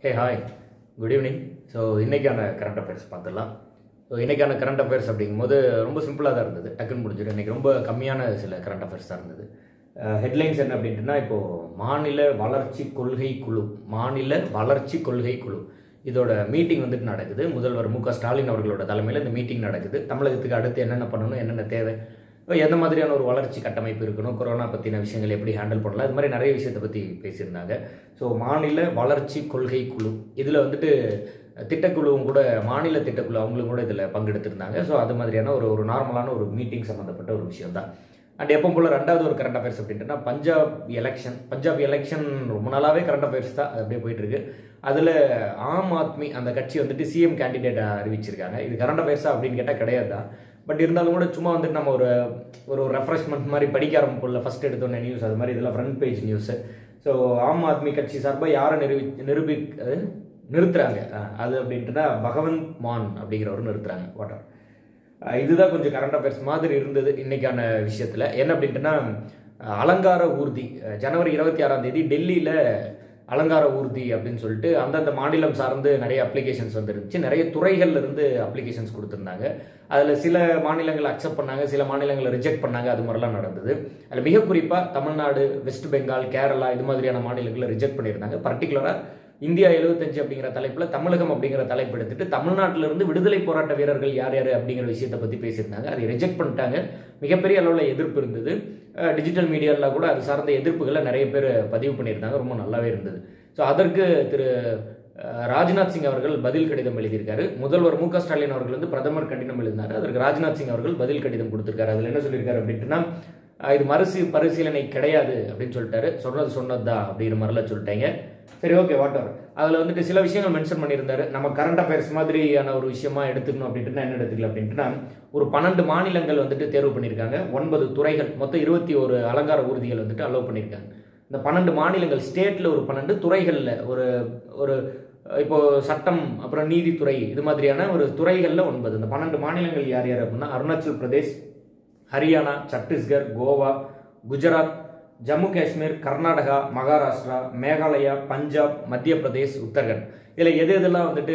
ஹே hi good evening so இன்றைக்கான current affairs பார்த்துடலாம் so இன்றைக்கான கரண்ட் அஃபேர்ஸ் அப்படிங்கும்போது ரொம்ப சிம்பிளாக தான் இருந்தது டக்குன்னு முடிஞ்சிடும் இன்றைக்கி ரொம்ப கம்மியான சில கரண்ட் அஃபேர்ஸ் தான் இருந்தது ஹெட்லைன்ஸ் என்ன அப்படின்ட்டுனா இப்போது மாநில வளர்ச்சி கொள்கை குழு மாநில வளர்ச்சி கொள்கை குழு இதோட மீட்டிங் வந்துட்டு நடக்குது முதல்வர் மு க ஸ்டாலின் அவர்களோட தலைமையில் இந்த மீட்டிங் நடக்குது தமிழகத்துக்கு அடுத்து என்னென்ன பண்ணணும் என்னென்ன தேவை இப்போ எந்த மாதிரியான ஒரு வளர்ச்சி கட்டமைப்பு இருக்கணும் கொரோனா பற்றின விஷயங்கள் எப்படி ஹேண்டில் பண்ணலாம் இது மாதிரி நிறைய விஷயத்தை பற்றி பேசியிருந்தாங்க ஸோ மாநில வளர்ச்சி கொள்கை குழு இதில் வந்துட்டு திட்டக்குழுவும் கூட மாநில திட்டக்குழு அவங்களும் கூட இதில் பங்கெடுத்திருந்தாங்க ஸோ அது மாதிரியான ஒரு ஒரு நார்மலான ஒரு மீட்டிங் சம்மந்தப்பட்ட ஒரு விஷயம் தான் அண்ட் எப்போ போல் ரெண்டாவது ஒரு கரண்ட் அஃபேர்ஸ் அப்படின்ட்டுனா பஞ்சாப் எலெக்ஷன் பஞ்சாப் எலெக்ஷன் ரொம்ப நாளாகவே கரண்ட் அஃபேர்ஸ் தான் அது அப்படியே போயிட்டு இருக்கு அதில் ஆம் ஆத்மி அந்த கட்சி வந்துட்டு சிஎம் கேண்டிடேட்டை அறிவிச்சிருக்காங்க இது கரண்ட் அஃபேர்ஸா அப்படின்னு கேட்டால் கிடையாது தான் பட் இருந்தாலும் கூட சும்மா வந்துட்டு நம்ம ஒரு ஒரு ரெஃப்ரெஷ்மெண்ட் மாதிரி படிக்க ஆரம்பிப்போம்ல ஃபஸ்ட் எடுத்தோன்னே நியூஸ் அது மாதிரி இதெல்லாம் ஃப்ரண்ட் பேஜ் நியூஸு ஸோ ஆம் ஆத்மி கட்சி சார்பாக யாரை நிரூபி நிரூபி அது நிறுத்துறாங்க அஹ் அது அப்படின்ட்டுனா பகவந்த் மான் அப்படிங்கிறவர் நிறுத்துறாங்க வாட்டர் இதுதான் கொஞ்சம் கரண்ட் அஃபேர்ஸ் மாதிரி இருந்தது இன்னைக்கான விஷயத்தில் என்ன அப்படின்ட்டுனா அஹ் அலங்கார ஊர்தி அஹ் ஜனவரி இருபத்தி ஆறாம் தேதி டெல்லியில் அலங்கார ஊர்தி அப்படின்னு சொல்லிட்டு அந்தந்த மாநிலம் சார்ந்து நிறைய அப்ளிகேஷன்ஸ் வந்துருந்துச்சு நிறைய துறைகள்ல இருந்து அப்ளிகேஷன்ஸ் கொடுத்துருந்தாங்க அதில் சில மாநிலங்கள் அக்செப்ட் பண்ணாங்க சில மாநிலங்களை ரிஜெக்ட் பண்ணாங்க அது மாதிரிலாம் நடந்தது அதில் மிக குறிப்பாக தமிழ்நாடு வெஸ்ட் பெங்கால் கேரளா இது மாதிரியான மாநிலங்களை ரிஜெக்ட் பண்ணியிருந்தாங்க பர்டிகுலராக இந்தியா எழுபத்தஞ்சு அப்படிங்கிற தலைப்பில் தமிழகம் அப்படிங்கிற தலைப்பு எடுத்துட்டு தமிழ்நாட்டிலிருந்து விடுதலை போராட்ட வீரர்கள் யார் யார் அப்படிங்கிற விஷயத்தை பற்றி பேசியிருந்தாங்க அதை ரிஜெக்ட் பண்ணிட்டாங்க மிகப்பெரிய அளவில் எதிர்ப்பு இருந்தது டிஜிட்டல் மீடியாவில் கூட அது சார்ந்த எதிர்ப்புகளை நிறைய பேர் பதிவு பண்ணியிருந்தாங்க ரொம்ப நல்லாவே இருந்தது ஸோ அதற்கு திரு அஹ், ராஜ்நாத் சிங் அவர்கள் பதில் கடிதம் எழுதியிருக்காரு முதல்வர் மு க ஸ்டாலின் அவர்கள் வந்து பிரதமர் கடிதம் எழுதினார் அதற்கு ராஜ்நாத் சிங் அவர்கள் பதில் கடிதம் கொடுத்திருக்காரு அதில் என்ன சொல்லியிருக்காரு அப்படின்ட்டுனா அஹ், இது மறுசி பரிசீலனை கிடையாது அப்படின்னு சொல்லிட்டாரு சொன்னது சொன்னதுதான் அப்படிங்கிற மாதிரிலாம் சொல்லிட்டாங்க சரி ஓகே வாட் எவர் அதில் வந்துட்டு சில விஷயங்கள் மென்ஷன் பண்ணியிருந்தாரு நம்ம கரண்ட் அஃபேர்ஸ் மாதிரியான ஒரு விஷயமா எடுத்துக்கணும் அப்படின்ட்டு என்ன எடுத்துக்கல அப்படின்ட்டுனா ஒரு பன்னெண்டு மாநிலங்கள் வந்துட்டு தேர்வு பண்ணியிருக்காங்க ஒன்பது துறைகள் மொத்தம் இருபத்தி ஒரு அலங்கார ஊர்திகள் வந்துட்டு அலோவ் பண்ணியிருக்காங்க இந்த பன்னெண்டு மாநிலங்கள் ஸ்டேட்டில் ஒரு பன்னெண்டு துறைகளில் ஒரு ஒரு இப்போ சட்டம் அப்புறம் நீதித்துறை இது மாதிரியான ஒரு துறைகளில் ஒன்பது இந்த பன்னெண்டு மாநிலங்கள் யார் யார் அப்படின்னா அருணாச்சல் பிரதேஷ் ஹரியானா சத்தீஸ்கர் கோவா குஜராத் ஜம்மு காஷ்மீர் கர்நாடகா மகாராஷ்டிரா மேகாலயா பஞ்சாப் மத்திய பிரதேஷ் உத்தரகண்ட் இதில் எது எதெல்லாம் வந்துட்டு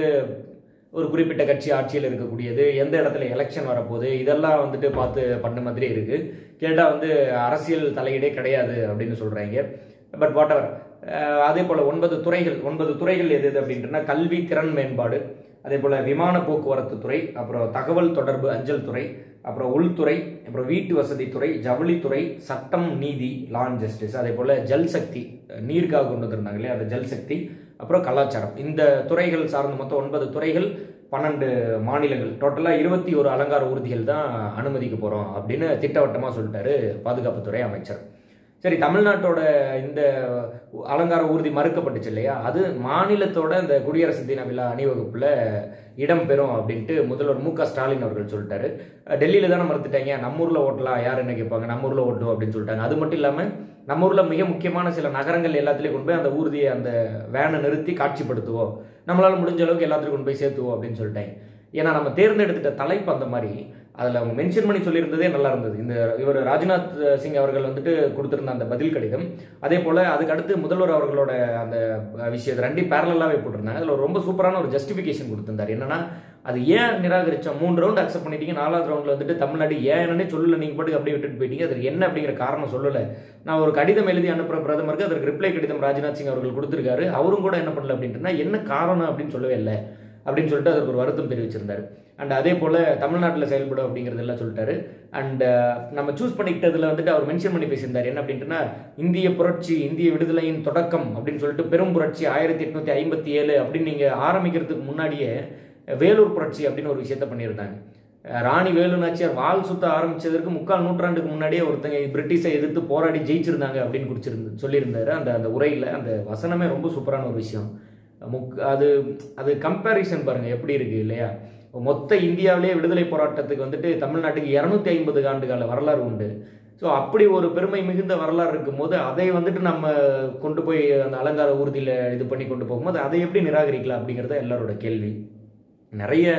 ஒரு குறிப்பிட்ட கட்சி ஆட்சியில் இருக்கக்கூடியது எந்த இடத்துல எலெக்ஷன் வரப்போகுது இதெல்லாம் வந்துட்டு பார்த்து பண்ண மாதிரி இருக்கு கேட்டால் வந்து அரசியல் தலையீடே கிடையாது அப்படின்னு சொல்கிறாங்க பட் வாட் எவர் அதே போல் ஒன்பது துறைகள் ஒன்பது துறைகள் எது எது அப்படின்ட்டுனா கல்வி திறன் மேம்பாடு அதே போல் விமான போக்குவரத்து துறை அப்புறம் தகவல் தொடர்பு அஞ்சல் துறை அப்புறம் உள்துறை அப்புறம் வீட்டு வசதித்துறை ஜவுளித்துறை சட்டம் நீதி லா அண்ட் ஜஸ்டிஸ் அதே போல் ஜல் சக்தி நீருக்காக கொண்டு வந்திருந்தாங்க இல்லையா அந்த ஜல் சக்தி அப்புறம் கலாச்சாரம் இந்த துறைகள் சார்ந்த மொத்தம் ஒன்பது துறைகள் பன்னெண்டு மாநிலங்கள் டோட்டலாக இருபத்தி ஒரு அலங்கார ஊர்திகள் தான் அனுமதிக்க போகிறோம் அப்படின்னு திட்டவட்டமாக சொல்லிட்டாரு பாதுகாப்புத்துறை அமைச்சர் சரி தமிழ்நாட்டோட இந்த அலங்கார ஊர்தி மறுக்கப்பட்டுச்சு இல்லையா அது மாநிலத்தோட இந்த குடியரசு தின விழா அணிவகுப்பில் இடம்பெறும் அப்படின்ட்டு முதல்வர் மு க ஸ்டாலின் அவர்கள் சொல்லிட்டாரு டெல்லியில தானே மறுத்துட்டாங்க நம்ம ஊரில் ஓட்டலாம் யார் என்ன கேட்பாங்க நம்ம ஊரில் ஓட்டும் அப்படின்னு சொல்லிட்டாங்க அது மட்டும் இல்லாமல் நம்ம ஊரில் மிக முக்கியமான சில நகரங்கள் எல்லாத்துலேயும் கொண்டு போய் அந்த ஊர்தியை அந்த வேனை நிறுத்தி காட்சிப்படுத்துவோம் நம்மளால் முடிஞ்ச அளவுக்கு எல்லாத்துக்கும் கொண்டு போய் சேர்த்துவோம் அப்படின்னு சொல்லிட்டாங்க ஏன்னா நம்ம தேர்ந்தெடுத்துட்ட தலைப்பு அந்த மாதிரி அதில் அவங்க மென்ஷன் பண்ணி சொல்லியிருந்ததே நல்லா இருந்தது இந்த இவர் ராஜ்நாத் சிங் அவர்கள் வந்துட்டு கொடுத்திருந்த அந்த பதில் கடிதம் அதே போல் அதுக்கு அடுத்து முதல்வர் அவர்களோட அந்த விஷயத்தை ரெண்டையும் பேரலாகவே போட்டிருந்தாங்க அதில் ரொம்ப சூப்பரான ஒரு ஜஸ்டிஃபிகேஷன் கொடுத்திருந்தார் என்னன்னா அது ஏன் நிராகரிச்சோம் மூணு ரவுண்ட் அக்செப்ட் பண்ணிட்டீங்க நாலாவது ரவுண்டில் வந்துட்டு தமிழ்நாடு ஏன் என்னன்னே சொல்லல நீங்கள் பாட்டுக்கு அப்படியே விட்டுட்டு போயிட்டீங்க அது என்ன அப்படிங்கிற காரணம் சொல்லலை நான் ஒரு கடிதம் எழுதி அனுப்புகிற பிரதமருக்கு அதற்கு ரிப்ளை கடிதம் ராஜ்நாத் சிங் அவர்கள் கொடுத்துருக்காரு அவரும் கூட என்ன பண்ணல அப்படின்ட்டுனா என்ன காரணம் அப்படின்னு சொல்லவே இல்லை அப்படின்னு சொல்லிட்டு அதற்கு ஒரு வருத்தம் தெரிவிச்சிருந்தாரு அண்ட் அதே போல் தமிழ்நாட்டில் செயல்படும் அப்படிங்கிறதெல்லாம் சொல்லிட்டாரு அண்ட் நம்ம சூஸ் பண்ணிக்கிட்டதில் வந்துட்டு அவர் மென்ஷன் பண்ணி பேசியிருந்தார் என்ன அப்படின்ட்டுனா இந்திய புரட்சி இந்திய விடுதலையின் தொடக்கம் அப்படின்னு சொல்லிட்டு பெரும் புரட்சி ஆயிரத்தி எட்நூத்தி ஐம்பத்தி ஏழு அப்படின்னு நீங்கள் ஆரம்பிக்கிறதுக்கு முன்னாடியே வேலூர் புரட்சி அப்படின்னு ஒரு விஷயத்த பண்ணியிருந்தாங்க ராணி வேலு நாச்சியார் வால் சுத்த ஆரம்பிச்சதற்கு முக்கால் நூற்றாண்டுக்கு முன்னாடியே ஒருத்தங்க பிரிட்டிஷை எதிர்த்து போராடி ஜெயிச்சிருந்தாங்க அப்படின்னு குடிச்சிருந்து சொல்லியிருந்தாரு அந்த அந்த உரையில் அந்த வசனமே ரொம்ப சூப்பரான ஒரு விஷயம் முக் அது அது கம்பேரிசன் பாருங்க எப்படி இருக்கு இல்லையா மொத்த இந்தியாவிலேயே விடுதலை போராட்டத்துக்கு வந்துட்டு தமிழ்நாட்டுக்கு இரநூத்தி ஐம்பது ஆண்டு கால வரலாறு உண்டு ஸோ அப்படி ஒரு பெருமை மிகுந்த வரலாறு இருக்கும்போது அதை வந்துட்டு நம்ம கொண்டு போய் அந்த அலங்கார ஊர்தியில் இது பண்ணி கொண்டு போகும்போது அதை எப்படி நிராகரிக்கலாம் அப்படிங்கிறத எல்லாரோட கேள்வி நிறைய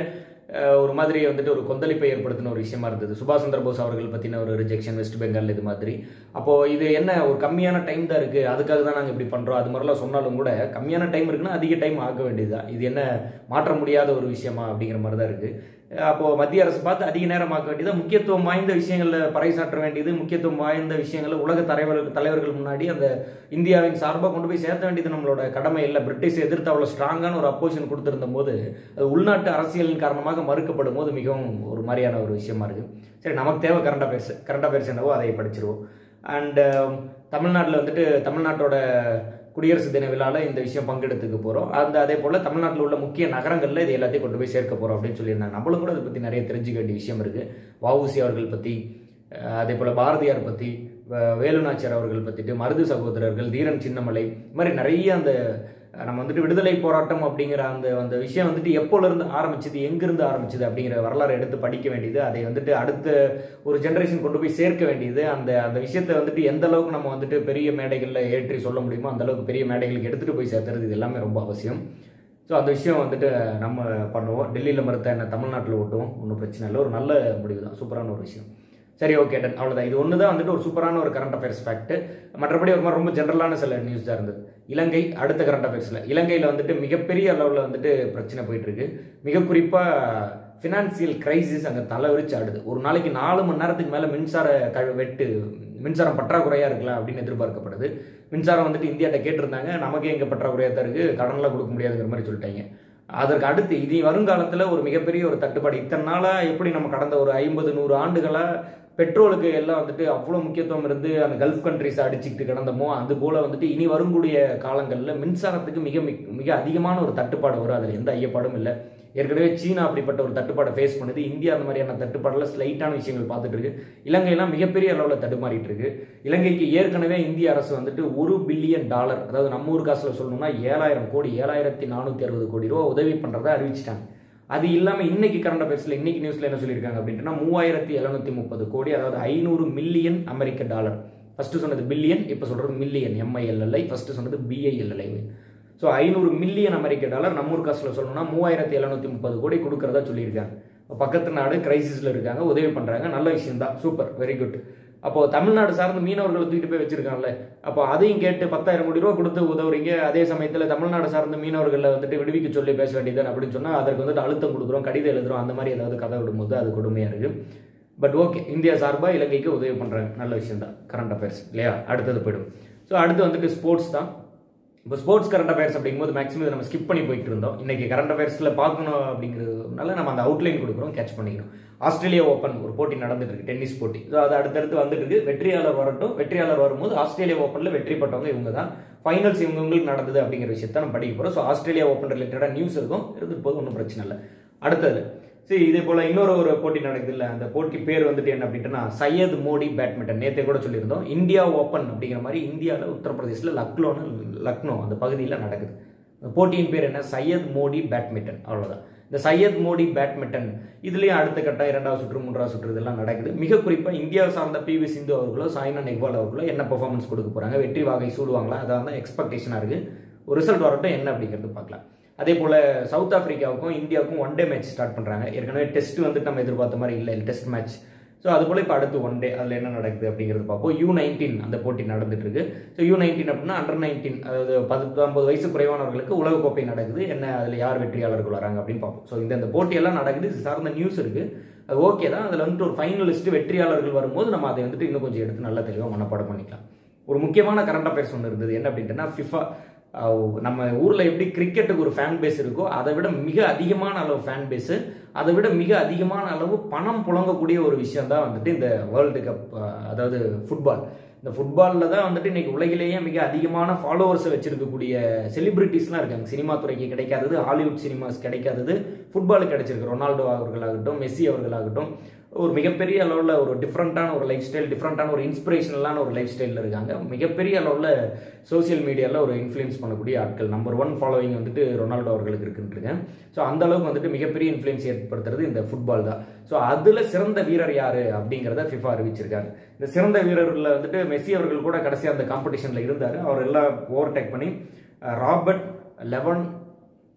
அஹ், ஒரு மாதிரி வந்துட்டு ஒரு கொந்தளிப்பை ஏற்படுத்தின ஒரு விஷயமா இருந்தது சுபாஷ் சந்திர போஸ் அவர்கள் பற்றின ஒரு ரிஜெக்ஷன் வெஸ்ட் பெங்கால் இது மாதிரி அப்போது இது என்ன ஒரு கம்மியான டைம் தான் இருக்குது அதுக்காக தான் நாங்கள் இப்படி பண்ணுறோம் அது மாதிரிலாம் சொன்னாலும் கூட கம்மியான டைம் இருக்குன்னா அதிக டைம் ஆக வேண்டியதுதான் இது என்ன மாற்ற முடியாத ஒரு விஷயமா அப்படிங்கிற மாதிரி தான் இருக்குது அப்போது மத்திய அரசு பார்த்து அதிக நேரம் ஆக்க வேண்டியது முக்கியத்துவம் வாய்ந்த விஷயங்களில் பறைசாற்ற வேண்டியது முக்கியத்துவம் வாய்ந்த விஷயங்களை உலக தலைவர்கள் தலைவர்கள் முன்னாடி அந்த இந்தியாவின் சார்பாக கொண்டு போய் சேர்த்த வேண்டியது நம்மளோட கடமை இல்லை பிரிட்டிஷ் எதிர்த்து அவ்வளோ ஸ்ட்ராங்கான ஒரு அப்போசிஷன் கொடுத்திருந்த போது அது உள்நாட்டு அரசியலின் காரணமாக மறுக்கப்படும் போது மிகவும் ஒரு மாதிரியான ஒரு விஷயமா இருக்குது சரி நமக்கு தேவை கரண்ட் அஃபேர்ஸ் கரண்ட் அஃபேர்ஸ் என்னவோ அதை படிச்சிருவோம் அண்ட் தமிழ்நாட்டில் வந்துட்டு தமிழ்நாட்டோட குடியரசு தின விழாவில் இந்த விஷயம் பங்கெடுத்துக்க போகிறோம் அந்த அதே போல் தமிழ்நாட்டில் உள்ள முக்கிய நகரங்களில் இது எல்லாத்தையும் கொண்டு போய் சேர்க்க போகிறோம் அப்படின்னு சொல்லியிருந்தாங்க நம்மளும் கூட அதை பற்றி நிறைய தெரிஞ்சுக்க வேண்டிய விஷயம் இருக்குது வஉசி அவர்கள் பற்றி அஹ், அதே போல் பாரதியார் பற்றி வ- வேலுநாச்சியார் அவர்கள் பற்றிட்டு மருது சகோதரர்கள் தீரன் சின்னமலை இது மாதிரி நிறைய அந்த அஹ், நம்ம வந்துட்டு விடுதலை போராட்டம் அப்படிங்கிற அந்த அந்த விஷயம் வந்துட்டு எப்போலேருந்து ஆரம்பிச்சது எங்கிருந்து ஆரம்பிச்சது அப்படிங்கிற வரலாறு எடுத்து படிக்க வேண்டியது அதை வந்துட்டு அடுத்த ஒரு ஜென்ரேஷன் கொண்டு போய் சேர்க்க வேண்டியது அந்த அந்த விஷயத்தை வந்துட்டு எந்த அளவுக்கு நம்ம வந்துட்டு பெரிய மேடைகளில் ஏற்றி சொல்ல முடியுமோ அந்த அளவுக்கு பெரிய மேடைகளுக்கு எடுத்துகிட்டு போய் சேர்த்துறது இது எல்லாமே ரொம்ப அவசியம் ஸோ அந்த விஷயம் வந்துட்டு நம்ம பண்ணுவோம் டெல்லியில் மறுத்த என்ன தமிழ்நாட்டில் ஓட்டுவோம் ஒன்றும் பிரச்சனை இல்லை ஒரு நல்ல முடிவு தான் சூப்பரான ஒரு விஷயம் சரி ஓகே டன் அவ்வளோதான் இது ஒன்று தான் வந்துட்டு ஒரு சூப்பரான ஒரு கரண்ட் அஃபேர்ஸ் ஃபேக்ட் மற்றபடி ஒரு மாதிரி ரொம்ப ஜென்ரலான சில நியூஸ் தான் இருந்தது இலங்கை அடுத்த கரண்ட் அஃபேர்ஸில் இலங்கையில் வந்துட்டு மிகப்பெரிய அளவில் வந்துட்டு பிரச்சனை போயிட்டு இருக்கு மிக குறிப்பாக ஃபினான்சியல் கிரைசிஸ் அங்கே தலை விரிச்சு ஆடுது ஒரு நாளைக்கு நாலு மணி நேரத்துக்கு மேலே மின்சார கழ வெட்டு மின்சாரம் பற்றாக்குறையாக இருக்கலாம் அப்படின்னு எதிர்பார்க்கப்படுது மின்சாரம் வந்துட்டு இந்தியாட்ட கேட்டிருந்தாங்க நமக்கே எங்கே பற்றாக்குறையாக தான் இருக்குது கடன்லாம் கொடுக்க முடியாதுங்கிற மாதிரி சொல்லிட்டாங்க அதற்கு அடுத்து இனி வருங்காலத்தில் ஒரு மிகப்பெரிய ஒரு தட்டுப்பாடு இத்தனை நாளாக எப்படி நம்ம கடந்த ஒரு ஐம்பது நூறு ஆண்டுகளாக பெட்ரோலுக்கு எல்லாம் வந்துட்டு அவ்வளோ முக்கியத்துவம் இருந்து அந்த கல்ஃப் கண்ட்ரிஸ் அடிச்சுக்கிட்டு கிடந்தமோ அது போல வந்துட்டு இனி வரக்கூடிய காலங்களில் மின்சாரத்துக்கு மிக மிக- மிக அதிகமான ஒரு தட்டுப்பாடு வரும் அதில் எந்த ஐயப்பாடும் இல்லை ஏற்கனவே சீனா அப்படிப்பட்ட ஒரு தட்டுப்பாடை ஃபேஸ் பண்ணுது இந்தியா அந்த மாதிரியான தட்டுப்பாடில் ஸ்லைட்டான விஷயங்கள் பார்த்துட்டு இருக்கு இலங்கையெல்லாம் மிகப்பெரிய அளவில் தடுமாறிட்டு இருக்கு இலங்கைக்கு ஏற்கனவே இந்திய அரசு வந்துட்டு ஒரு பில்லியன் டாலர் அதாவது நம்ம ஊர் காசில் சொல்லணும்னா ஏழாயிரம் கோடி ஏழாயிரத்தி நானூற்றி அறுபது கோடி ரூபா உதவி பண்ணுறதை அறிவிச்சிட்டாங்க அது இல்லாமல் இன்னைக்கு கரண்ட் அஃபேர்ஸில் இன்னைக்கு நியூஸில் என்ன சொல்லியிருக்காங்க அப்படின்னா மூவாயிரத்தி எழுநூத்தி முப்பது கோடி அதாவது ஐநூறு மில்லியன் அமெரிக்க டாலர் ஃபர்ஸ்ட் சொன்னது பில்லியன் இப்போ சொல்றது மில்லியன் எம்ஐஎல்எல்ஐ ஃபர்ஸ்ட் சொன்னது பிஐஎல்எல்ஐ ஸோ ஐநூறு மில்லியன் அமெரிக்க டாலர் நம்ம ஊர் காசில் சொல்லணும்னா மூவாயிரத்தி எழுநூத்தி முப்பது கோடி கொடுக்கறதா சொல்லியிருக்காங்க இப்ப பக்கத்து நாடு கிரைசிஸில் இருக்காங்க உதவி பண்ணுறாங்க நல்ல விஷயம் தான் சூப்பர் வெரி குட் அப்போ தமிழ்நாடு சார்ந்த மீனவர்களை தூக்கிட்டு போய் வச்சிருக்காங்கல்ல அப்போ அதையும் கேட்டு பத்தாயிரம் கோடி ரூபா கொடுத்து உதவுறீங்க அதே சமயத்தில் தமிழ்நாடு சார்ந்த மீனவர்களை வந்துட்டு விடுவிக்க சொல்லி பேச வேண்டியது அப்படின்னு சொன்னால் அதற்கு வந்துட்டு அழுத்தம் கொடுக்குறோம் கடிதம் எழுதுறோம் அந்த மாதிரி ஏதாவது கதை விடும்போது அது கொடுமையாக இருக்கு பட் ஓகே இந்தியா சார்பாக இலங்கைக்கு உதவி பண்ணுறாங்க நல்ல விஷயம் தான் கரண்ட் அஃபேர்ஸ் இல்லையா அடுத்தது போயிடும் ஸோ அடுத்து வந்துட்டு ஸ்போர்ட்ஸ் தான் இப்போ ஸ்போர்ட்ஸ் கரண்ட் அஃபேர்ஸ் அப்படிங்கும்போது மேக்ஸிமம் இதை நம்ம ஸ்கிப் பண்ணி போயிட்டு இருந்தோம் இன்னைக்கு கரண்ட் அஃபேர்ஸில் பார்க்கணும் அப்படிங்கிறதுனால நம்ம அந்த அவுட்லைன் கொடுக்குறோம் கேட்ச் பண்ணிக்கணும் ஆஸ்திரேலியா ஓப்பன் ஒரு போட்டி நடந்துட்டு இருக்கு டென்னிஸ் போட்டி ஸோ அது அடுத்தடுத்து வந்துட்டு இருக்கு வெற்றியாளர் வரட்டும் வெற்றியாளர் வரும்போது ஆஸ்திரேலியா ஓப்பனில் வெற்றி பெற்றவங்க இவங்க தான் ஃபைனல்ஸ் இவங்களுக்கு நடந்தது அப்படிங்கிற விஷயத்த நம்ம படிக்க போகிறோம் ஸோ ஆஸ்திரேலியா ஓப்பன் ரிலேட்டடாக நியூஸ் இருக்கும் இருந்துட்டு போது ஒன்றும் பிரச்சனை இல்லை அடுத்தது சரி இதே போல இன்னொரு ஒரு போட்டி நடக்குது இல்ல அந்த போட்டி பேர் வந்துட்டு என்ன அப்படின்னா சையத் மோடி பேட்மிண்டன் நேத்தே கூட சொல்லியிருந்தோம் இந்தியா ஓப்பன் அப்படிங்கிற மாதிரி இந்தியாவில் உத்தரப்பிரதேசில் லக்னோன்னு லக்னோ அந்த பகுதியில் நடக்குது அந்த போட்டியின் பேர் என்ன சையத் மோடி பேட்மிண்டன் அவ்வளவுதான் இந்த சையத் மோடி பேட்மிண்டன் இதுலயும் அடுத்த கட்டம் இரண்டாவது சுற்று மூன்றாவது சுற்று இதெல்லாம் நடக்குது மிக குறிப்பா இந்தியாவை சார்ந்த பி வி சிந்து அவர்களோ சாய்னா நெக்வால் அவர்களோ என்ன பெர்ஃபார்மன்ஸ் கொடுக்க போறாங்க வெற்றி வாகை சூடுவாங்களா அதான் தான் எக்ஸ்பெக்டேஷனா இருக்கு ஒரு ரிசல்ட் வரட்டும் என்ன அப்படிங்கிறது பார்க்கலாம் அதே போல சவுத் ஆப்பிரிக்காவுக்கும் இந்தியாவுக்கும் ஒன் டே மேட்ச் ஸ்டார்ட் பண்றாங்க ஏற்கனவே டெஸ்ட் வந்துட்டு நம்ம எதிர்பார்த்த மாதிரி இல்லை டெஸ்ட் மேட்ச் ஸோ அது போல இப்போ அடுத்து ஒன் டே அதில் என்ன நடக்குது அப்படிங்கிறது பார்ப்போம் யூ நைன்டீன் அந்த போட்டி நடந்துட்டு இருக்கு ஸோ யூ நைன்டீன் அப்படின்னா அண்டர் நைன்டீன் அதாவது பத்தொன்பது வயசு குறைவானவர்களுக்கு உலகக்கோப்பை நடக்குது என்ன அதில் யார் வெற்றியாளர்கள் வராங்க அப்படின்னு பார்ப்போம் ஸோ இந்த இந்த போட்டியெல்லாம் நடக்குது இது சார்ந்த நியூஸ் இருக்கு அது ஓகே தான் அதில் வந்துட்டு ஒரு ஃபைனலிஸ்ட் வெற்றியாளர்கள் வரும்போது நம்ம அதை வந்துட்டு இன்னும் கொஞ்சம் எடுத்து நல்லா தெளிவாக மனப்பாடம் பண்ணிக்கலாம் ஒரு முக்கியமான கரண்ட் அஃபேர்ஸ் ஒன்று இருந்தது என்ன அப்படின்ட்டுனா ஃபிஃபா அஹ் நம்ம ஊரில் எப்படி கிரிக்கெட்டுக்கு ஒரு ஃபேன் பேஸ் இருக்கோ அதை விட மிக அதிகமான அளவு ஃபேன் பேஸு அதை விட மிக அதிகமான அளவு பணம் புழங்கக்கூடிய ஒரு விஷயம் தான் வந்துட்டு இந்த வேர்ல்டு கப் அதாவது ஃபுட்பால் இந்த ஃபுட்பாலில் தான் வந்துட்டு இன்னைக்கு உலகிலேயே மிக அதிகமான ஃபாலோவர்ஸை வச்சிருக்கக்கூடிய செலிபிரிட்டிஸ்லாம் இருக்காங்க சினிமா துறைக்கு கிடைக்காதது ஹாலிவுட் சினிமாஸ் கிடைக்காதது ஃபுட்பாலுக்கு கிடைச்சிருக்கு ரொனால்டோ அவர்களாகட்டும் மெஸ்ஸி அவர்களாகட்டும் ஒரு மிகப்பெரிய அளவில் ஒரு டிஃப்ரெண்ட்டான ஒரு லைஃப் ஸ்டைல் டிஃப்ரெண்ட்டான ஒரு இன்ஸ்பிரேஷனலான ஒரு லைஃப் ஸ்டைலில் இருக்காங்க மிகப்பெரிய அளவில் சோசியல் மீடியாவில் ஒரு இன்ஃப்ளூயன்ஸ் பண்ணக்கூடிய ஆட்கள் நம்பர் ஒன் ஃபாலோவிங் வந்துட்டு ரொனால்டோ அவர்களுக்கு இருக்குன்றிருக்கேன் ஸோ அந்த அளவுக்கு வந்துட்டு மிகப்பெரிய இன்ஃப்ளூயன்ஸ் ஏற்படுத்துறது இந்த ஃபுட்பால் தான் ஸோ அதில் சிறந்த வீரர் யார் அப்படிங்கிறத ஃபிஃபா அறிவிச்சிருக்காங்க இந்த சிறந்த வீரர்களில் வந்துட்டு மெஸ்ஸி அவர்கள் கூட கடைசியாக அந்த காம்படிஷனில் இருந்தார் அவர் எல்லாம் ஓவர்டேக் பண்ணி அஹ், ராபர்ட் லெவன்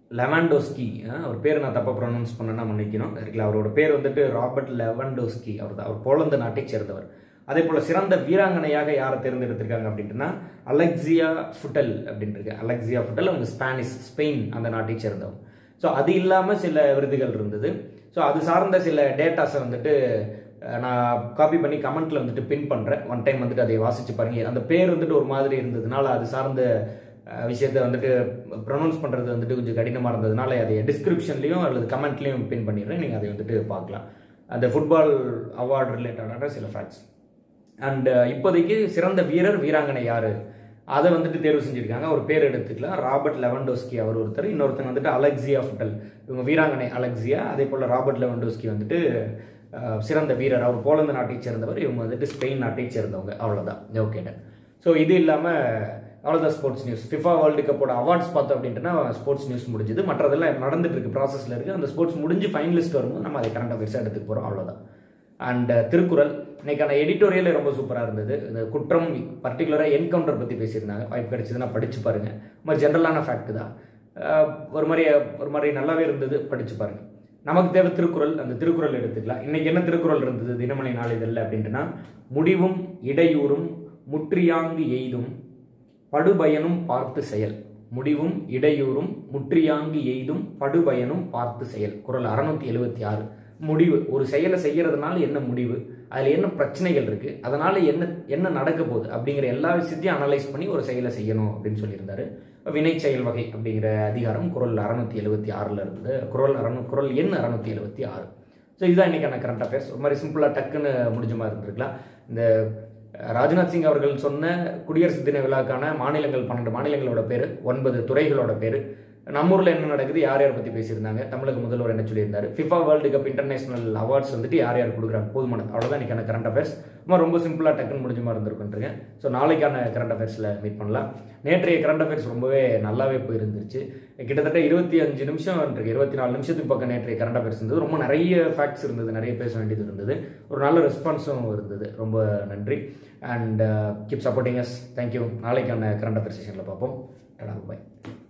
லெவாண்டோஸ்கி அவர் பேர் நான் தப்பாக ப்ரொனவுன்ஸ் பண்ணேன்னா மன்னிக்கணும் இருக்குல்ல அவரோட பேர் வந்துட்டு ராபர்ட் லெவாண்டோஸ்கி அவர் தான் அவர் போலந்து நாட்டைச் சேர்ந்தவர் அதே போல் சிறந்த வீராங்கனையாக யாரை தேர்ந்தெடுத்திருக்காங்க அப்படின்ட்டுனா அலெக்சியா ஃபுட்டல் அப்படின்ட்டு இருக்கு அலெக்சியா ஃபுட்டல் அவங்க ஸ்பானிஷ் ஸ்பெயின் அந்த நாட்டைச் சேர்ந்தவங்க ஸோ அது இல்லாமல் சில விருதுகள் இருந்தது ஸோ அது சார்ந்த சில டேட்டாஸை வந்துட்டு அஹ், நான் காப்பி பண்ணி கமெண்ட்ல வந்துட்டு பின் பண்ணுறேன் ஒன் டைம் வந்துட்டு அதை வாசிச்சு பாருங்க அந்த பேர் வந்துட்டு ஒரு மாதிரி இருந்ததுனால அது சார்ந்த அஹ், விஷயத்தை வந்துட்டு ப்ரொனவுன்ஸ் பண்ணுறது வந்துட்டு கொஞ்சம் கடினமாக இருந்ததுனால அதை டிஸ்கிரிப்ஷன்லையும் அல்லது கமெண்ட்லையும் பின் பண்ணிடுறேன் நீங்கள் அதை வந்துட்டு பார்க்கலாம் அந்த ஃபுட்பால் அவார்டு ரிலேட்டடான சில ஃபேக்ட்ஸ் அண்ட் இப்போதைக்கு சிறந்த வீரர் வீராங்கனை யாரு அதை வந்துட்டு தேர்வு செஞ்சிருக்காங்க ஒரு பேர் எடுத்துக்கலாம் ராபர்ட் லெவன்டோஸ்கி அவர் ஒருத்தர் இன்னொருத்தர் வந்துட்டு அலெக்சியா ஃபுட்டல் இவங்க வீராங்கனை அலெக்சியா அதே போல் ராபர்ட் லெவன்டோஸ்கி வந்துட்டு அஹ், சிறந்த வீரர் அவர் போலந்து நாட்டைச் சேர்ந்தவர் இவங்க வந்துட்டு ஸ்பெயின் நாட்டைச் சேர்ந்தவங்க அவ்வளோதான் ஓகே ஸோ இது இல்லாமல் அவ்வளோதான் ஸ்போர்ட்ஸ் நியூஸ் ஃபிஃபா வேர்ல்டு கப்போட அவார்ட்ஸ் பார்த்தோம் அப்படின்ட்டுனா ஸ்போர்ட்ஸ் நியூஸ் முடிஞ்சுது மற்றதெல்லாம் நடந்துட்டு இருக்கு ப்ராசஸில் இருக்குது அந்த ஸ்போர்ட்ஸ் முடிஞ்சு ஃபைனலிஸ்ட் வரும்போது நம்ம அதை கரண்ட் அஃபேர்ஸாக எடுத்துக்க போகிறோம் அவ்வளோதான் அண்ட் திருக்குறள் இன்னைக்கான எடிட்டோரியலே ரொம்ப சூப்பராக இருந்தது இந்த குற்றம் பர்டிகுலராக என்கவுண்டர் பற்றி பேசியிருந்தாங்க வாய்ப்பு கிடைச்சதுன்னா படிச்சு பாருங்க ரொம்ப ஜென்ரலான ஃபேக்ட் தான் அஹ் ஒரு மாதிரி ஒரு மாதிரி நல்லாவே இருந்தது படிச்சு பாருங்க நமக்கு தேவை திருக்குறள் அந்த திருக்குறள் எடுத்துக்கலாம் இன்னைக்கு என்ன திருக்குறள் இருந்தது தினமணி நாளிதழில் அப்படின்ட்டுனா முடிவும் இடையூறும் முற்றியாங்கு எய்தும் படுபயனும் பார்த்து செயல் முடிவும் இடையூறும் முற்றியாங்கு எய்தும் படுபயனும் பார்த்து செயல் குறள் அறுநூத்தி எழுபத்தி ஆறு முடிவு ஒரு செயலை செய்யறதுனால என்ன முடிவு அதில் என்ன பிரச்சனைகள் இருக்கு அதனால என்ன என்ன நடக்க போகுது அப்படிங்கிற எல்லா விஷயத்தையும் அனலைஸ் பண்ணி ஒரு செயலை செய்யணும் அப்படின்னு சொல்லியிருந்தாரு வினை செயல் வகை அப்படிங்கிற அதிகாரம் குறள் அறுநூத்தி எழுபத்தி ஆறில் இருந்தது குறள் அறநூ குறள் எண் அறுநூத்தி எழுபத்தி ஆறு ஸோ இதுதான் இன்னைக்கான கரண்ட் அஃபேர்ஸ் ஒரு மாதிரி சிம்பிளாக டக்குன்னு முடிஞ்ச மாதிரி இருந்திருக்கலாம் இந்த அஹ், ராஜ்நாத் சிங் அவர்கள் சொன்ன குடியரசு தின விழாக்கான மாநிலங்கள் பன்னெண்டு மாநிலங்களோட பேர் ஒன்பது துறைகளோட பேர் நம்ம ஊரில் என்ன நடக்குது யார் யார் பற்றி பேசியிருந்தாங்க தமிழக முதல்வர் என்ன சொல்லியிருந்தாரு FIFA world cup international awards வந்துட்டு யார் யார் கொடுக்குறாங்க போதுமானது அவ்வளோதான் இன்னைக்கான கரண்ட் அஃபேர்ஸ் சும்மா ரொம்ப சிம்பிளாக டக்குன்னு முடிஞ்ச மாதிரி இருந்திருக்குன்றீங்க ஸோ நாளைக்கான கரண்ட் அஃபேர்ஸில் மீட் பண்ணலாம் நேற்றைய கரண்ட் அஃபேர்ஸ் ரொம்பவே நல்லாவே போயிருந்துச்சு கிட்டத்தட்ட இருபத்தி அஞ்சு நிமிஷம் இருக்கு இருபத்தி நாலு நிமிஷத்துக்கு பக்கம் நேற்றைய கரண்ட் அஃபேர்ஸ் இருந்தது ரொம்ப நிறைய ஃபேக்ட்ஸ் இருந்தது நிறைய பேச வேண்டியது இருந்தது ஒரு நல்ல ரெஸ்பான்ஸும் இருந்தது ரொம்ப நன்றி and keep supporting us thank you நாளைக்கான கரண்ட் அஃபேர் செஷனில் பார்ப்போம் பாய்